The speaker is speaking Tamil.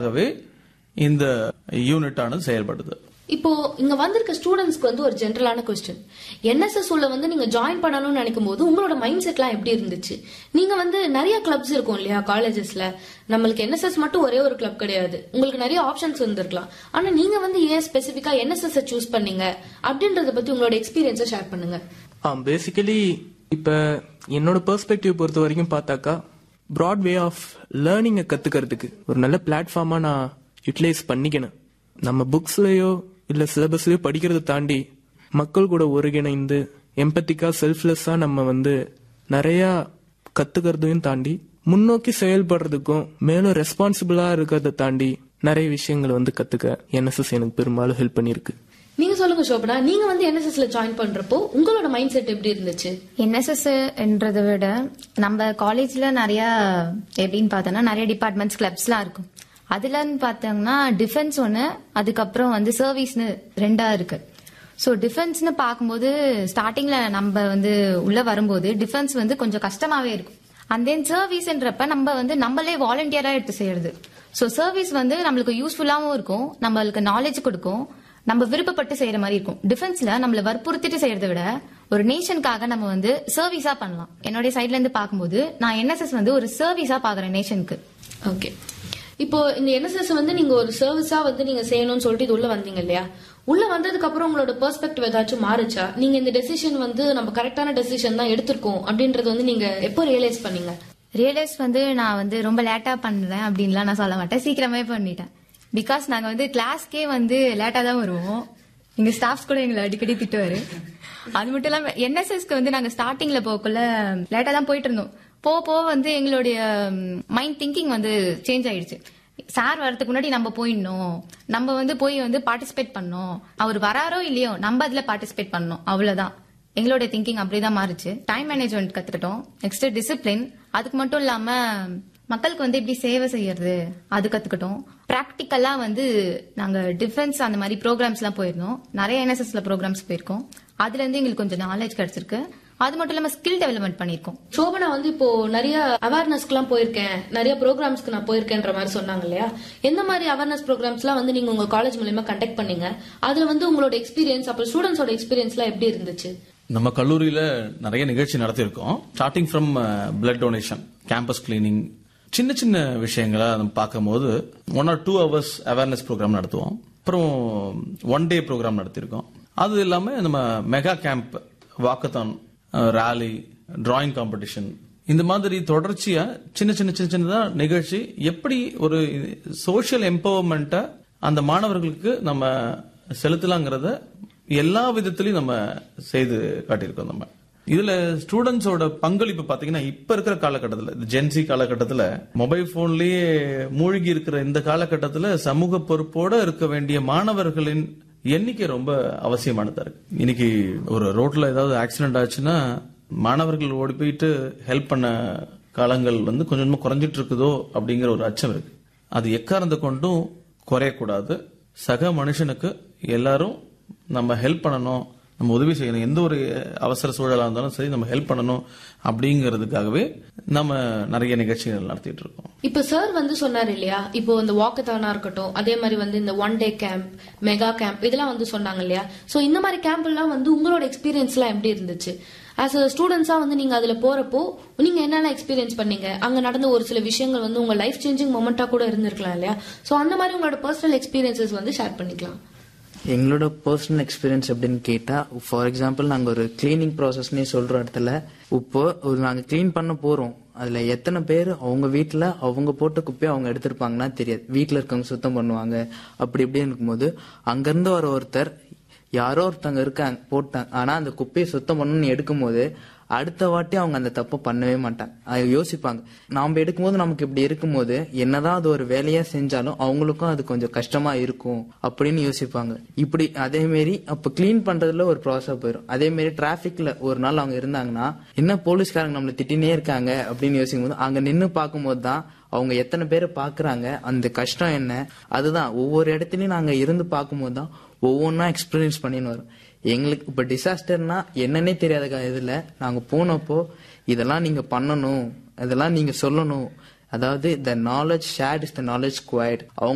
மையமாகவே இந்த யூனிட் ஆனது செயல்படுது இப்போ இங்க வந்திருக்க ஸ்டூடெண்ட்ஸ்க்கு வந்து ஒரு ஜென்ரலான கொஸ்டின் என்எஸ்எஸ் உள்ள வந்து நீங்க ஜாயின் பண்ணணும்னு நினைக்கும் போது உங்களோட மைண்ட் செட்லாம் எப்படி இருந்துச்சு நீங்க வந்து நிறைய கிளப்ஸ் இருக்கும் இல்லையா காலேஜஸ்ல நம்மளுக்கு என்எஸ்எஸ் மட்டும் ஒரே ஒரு கிளப் கிடையாது உங்களுக்கு நிறைய ஆப்ஷன்ஸ் இருந்திருக்கலாம் ஆனா நீங்க வந்து ஏன் ஸ்பெசிபிக்கா என்எஸ்எஸ் சூஸ் பண்ணீங்க அப்படின்றத பத்தி உங்களோட எக்ஸ்பீரியன்ஸை ஷேர் பண்ணுங்க பேசிக்கலி இப்போ என்னோட பெர்ஸ்பெக்டிவ் பொறுத்த வரைக்கும் பார்த்தாக்கா ப்ராட் வே ஆஃப் லேர்னிங்கை கற்றுக்கிறதுக்கு ஒரு நல்ல பிளாட்ஃபார்மாக நான் யூட்டிலைஸ் பண்ணிக்கணும் நம்ம புக்ஸ்லயோ இல்லை சிலபஸ்லயோ படிக்கிறத தாண்டி மக்கள் கூட ஒருங்கிணைந்து எம்பத்திக்காக செல்ஃப்லெஸ்ஸாக நம்ம வந்து நிறையா கற்றுக்கிறதையும் தாண்டி முன்னோக்கி செயல்படுறதுக்கும் மேலும் ரெஸ்பான்சிபிளாக இருக்கிறத தாண்டி நிறைய விஷயங்களை வந்து கற்றுக்க என்எஸ்எஸ் எனக்கு பெரும்பாலும் ஹெல்ப் பண்ணியிருக்கு நீங்க சொல்லுங்க சோபனா நீங்க வந்து என்எஸ்எஸ்ல ஜாயின் பண்றப்போ உங்களோட மைண்ட் செட் எப்படி இருந்துச்சு என்எஸ்எஸ் என்றதை விட நம்ம காலேஜ்ல நிறைய எப்படின்னு பார்த்தோம்னா நிறைய டிபார்ட்மெண்ட்ஸ் கிளப்ஸ்லாம் இருக்கும் அதுலன்னு பார்த்தோம்னா டிஃபென்ஸ் ஒன்று அதுக்கப்புறம் வந்து சர்வீஸ்னு ரெண்டா இருக்கு ஸோ டிஃபென்ஸ்னு பார்க்கும்போது ஸ்டார்டிங்ல நம்ம வந்து உள்ள வரும்போது டிஃபென்ஸ் வந்து கொஞ்சம் கஷ்டமாவே இருக்கும் அண்ட் தென் சர்வீஸ்ன்றப்ப நம்ம வந்து நம்மளே வாலண்டியரா எடுத்து செய்யறது ஸோ சர்வீஸ் வந்து நம்மளுக்கு யூஸ்ஃபுல்லாகவும் இருக்கும் நம்மளுக்கு நாலேஜ் கொடுக்கும் நம்ம விருப்பப்பட்டு செய்யற மாதிரி இருக்கும் டிஃபென்ஸ்ல நம்மள வற்புறுத்திட்டு செய்யறதை விட ஒரு நேஷனுக்காக நம்ம வந்து சர்வீஸா பண்ணலாம் என்னுடைய சைட்ல இருந்து பார்க்கும்போது நான் என்எஸ்எஸ் வந்து ஒரு சர்வீஸா பாக்குறேன் நேஷனுக்கு ஓகே இப்போ இந்த என்எஸ்எஸ் வந்து நீங்க ஒரு சர்வீஸா வந்து நீங்க செய்யணும்னு சொல்லிட்டு இது உள்ள வந்தீங்க இல்லையா உள்ள வந்ததுக்கு அப்புறம் உங்களோட பெர்ஸ்பெக்டிவ் ஏதாச்சும் மாறுச்சா நீங்க இந்த டெசிஷன் வந்து நம்ம கரெக்டான டெசிஷன் தான் எடுத்திருக்கோம் அப்படின்றது வந்து நீங்க எப்போ ரியலைஸ் பண்ணீங்க ரியலைஸ் வந்து நான் வந்து ரொம்ப லேட்டா பண்றேன் அப்படின்லாம் நான் சொல்ல மாட்டேன் சீக்கிரமே பண்ணிட்டேன் பிகாஸ் நாங்க வந்து கிளாஸ்க்கே வந்து லேட்டா தான் வருவோம் எங்க ஸ்டாஃப்ஸ் கூட எங்களை அடிக்கடி திட்டுவாரு அது மட்டும் இல்லாம என்எஸ்எஸ்க்கு வந்து நாங்க ஸ்டார்டிங்ல போகக்குள்ள லேட்டா தான் போயிட்டு இருந்தோம் போக போக வந்து எங்களுடைய மைண்ட் திங்கிங் வந்து சேஞ்ச் ஆயிடுச்சு சார் வரதுக்கு முன்னாடி நம்ம போயிடணும் நம்ம வந்து போய் வந்து பார்ட்டிசிபேட் பண்ணோம் அவர் வராரோ இல்லையோ நம்ம அதுல பார்ட்டிசிபேட் பண்ணோம் அவ்வளவுதான் எங்களுடைய திங்கிங் அப்படிதான் மாறுச்சு டைம் மேனேஜ்மெண்ட் கத்துக்கிட்டோம் நெக்ஸ்ட் டிசிப்ளின் அதுக்கு மட்டும் இல்லாம மக்களுக்கு வந்து எப்படி சேவை செய்யறது அது கத்துக்கிட்டோம் பிராக்டிக்கலா வந்து நாங்க டிஃபென்ஸ் அந்த மாதிரி ப்ரோக்ராம்ஸ் எல்லாம் போயிருந்தோம் நிறைய என்எஸ்எஸ்ல ப்ரோக்ராம்ஸ் போயிருக்கோம் அதுல இருந்து எங்களுக்கு கொஞ்சம் நாலேஜ் கிடைச்சிருக்கு அது மட்டும் இல்லாம ஸ்கில் டெவலப்மெண்ட் பண்ணிருக்கோம் சோபனா வந்து இப்போ நிறைய அவேர்னஸ்க்கு எல்லாம் போயிருக்கேன் நிறைய ப்ரோக்ராம்ஸ்க்கு நான் போயிருக்கேன்ற மாதிரி சொன்னாங்க இல்லையா எந்த மாதிரி அவேர்னஸ் ப்ரோக்ராம்ஸ் எல்லாம் வந்து நீங்க உங்க காலேஜ் மூலயமா கண்டக்ட் பண்ணீங்க அதுல வந்து உங்களோட எக்ஸ்பீரியன்ஸ் அப்புறம் ஸ்டூடெண்ட்ஸோட எக்ஸ்பீரியன்ஸ் எல்லாம் எப்படி இருந்துச்சு நம்ம கல்லூரியில நிறைய நிகழ்ச்சி நடத்தியிருக்கோம் starting from blood donation campus cleaning சின்ன சின்ன விஷயங்களை நம்ம பார்க்கும்போது one or two hours awareness program நடத்துவோம் அப்புறம் ஒன் டே ப்ரோக்ராம் நடத்தியிருக்கோம் அது இல்லாம நம்ம mega camp walkathon rally drawing competition இந்த மாதிரி தொடர்ச்சியா சின்ன சின்ன சின்ன சின்னதா நிகழ்ச்சி எப்படி ஒரு சோஷியல் எம்பவர்மெண்ட்டை அந்த மாணவர்களுக்கு நம்ம செலுத்தலாங்கிறத எல்லா விதத்திலையும் நம்ம செய்து காட்டியிருக்கோம் நம்ம இதுல ஸ்டூடெண்ட்ஸோட பங்களிப்பு பாத்தீங்கன்னா இப்ப இருக்கிற காலகட்டத்தில் இந்த ஜென்சி காலகட்டத்தில் மொபைல் போன்லயே மூழ்கி இருக்கிற இந்த காலகட்டத்தில் சமூக பொறுப்போட இருக்க வேண்டிய மாணவர்களின் எண்ணிக்கை ரொம்ப அவசியமானதா இருக்கு இன்னைக்கு ஒரு ரோட்ல ஏதாவது ஆக்சிடென்ட் ஆச்சுன்னா மாணவர்கள் ஓடி போயிட்டு ஹெல்ப் பண்ண காலங்கள் வந்து கொஞ்சம் கொஞ்சமா குறைஞ்சிட்டு இருக்குதோ அப்படிங்கிற ஒரு அச்சம் இருக்கு அது எக்காரந்த கொண்டும் குறையக்கூடாது சக மனுஷனுக்கு எல்லாரும் நம்ம ஹெல்ப் பண்ணணும் நம்ம உதவி செய்யணும் எந்த ஒரு அவசர சூழலா இருந்தாலும் சரி நம்ம ஹெல்ப் பண்ணணும் அப்படிங்கிறதுக்காகவே நம்ம நிறைய நிகழ்ச்சிகள் நடத்திட்டு இருக்கோம் இப்ப சார் வந்து சொன்னார் இல்லையா இப்போ இந்த வாக்கத்தானா இருக்கட்டும் அதே மாதிரி வந்து இந்த one day camp mega camp இதெல்லாம் வந்து சொன்னாங்க இல்லையா சோ இந்த மாதிரி கேம்ப் எல்லாம் வந்து உங்களோட எக்ஸ்பீரியன்ஸ் எல்லாம் எப்படி இருந்துச்சு ஆஸ் அ ஸ்டூடெண்ட்ஸா வந்து நீங்க அதுல போறப்போ நீங்க என்னென்ன எக்ஸ்பீரியன்ஸ் பண்ணீங்க அங்க நடந்த ஒரு சில விஷயங்கள் வந்து உங்க லைஃப் சேஞ்சிங் மொமெண்டா கூட இருந்திருக்கலாம் இல்லையா சோ அந்த மாதிரி உங்களோட பர்சனல் எக்ஸ்பீரியன்சஸ் வந்து ஷேர் பண்ணிக்கலாம் எங்களோட பர்சனல் எக்ஸ்பீரியன்ஸ் எப்படின்னு கேட்டா ஃபார் எக்ஸாம்பிள் நாங்க ஒரு கிளீனிங் ப்ராசஸ்னே சொல்ற இடத்துல இப்போ ஒரு நாங்க க்ளீன் பண்ண போறோம் அதுல எத்தனை பேர் அவங்க வீட்டுல அவங்க போட்ட குப்பையை அவங்க எடுத்திருப்பாங்கன்னா தெரியாது வீட்டுல இருக்கவங்க சுத்தம் பண்ணுவாங்க அப்படி இப்படின்னு இருக்கும்போது அங்கிருந்து வர ஒருத்தர் யாரோ ஒருத்தவங்க இருக்காங்க போட்டாங்க ஆனா அந்த குப்பையை சுத்தம் பண்ணணும்னு எடுக்கும்போது அடுத்த வாட்டி அவங்க அந்த தப்பை பண்ணவே மாட்டாங்க அதை யோசிப்பாங்க நாம எடுக்கும்போது நமக்கு இப்படி இருக்கும்போது என்னதான் அது ஒரு வேலையா செஞ்சாலும் அவங்களுக்கும் அது கொஞ்சம் கஷ்டமா இருக்கும் அப்படின்னு யோசிப்பாங்க இப்படி அதே மாரி அப்ப கிளீன் பண்றதுல ஒரு ப்ராசஸ் போயிடும் அதே மாரி டிராபிக்ல ஒரு நாள் அவங்க இருந்தாங்கன்னா என்ன போலீஸ்காரங்க நம்மளை திட்டினே இருக்காங்க அப்படின்னு யோசிக்கும் போது அங்க நின்னு பார்க்கும்போது தான் அவங்க எத்தனை பேரை பாக்குறாங்க அந்த கஷ்டம் என்ன அதுதான் ஒவ்வொரு இடத்துலயும் நாங்க இருந்து பார்க்கும்போது தான் ஒவ்வொன்றா எக்ஸ்பீரியன்ஸ் பண்ணின்னு வரும் எங்களுக்கு இப்ப டிசாஸ்டர்னா என்னன்னே தெரியாத இதுல நாங்க போனப்போ இதெல்லாம் நீங்க பண்ணணும் இதெல்லாம் நீங்க சொல்லணும் அதாவது the knowledge shared is the knowledge quite அவங்க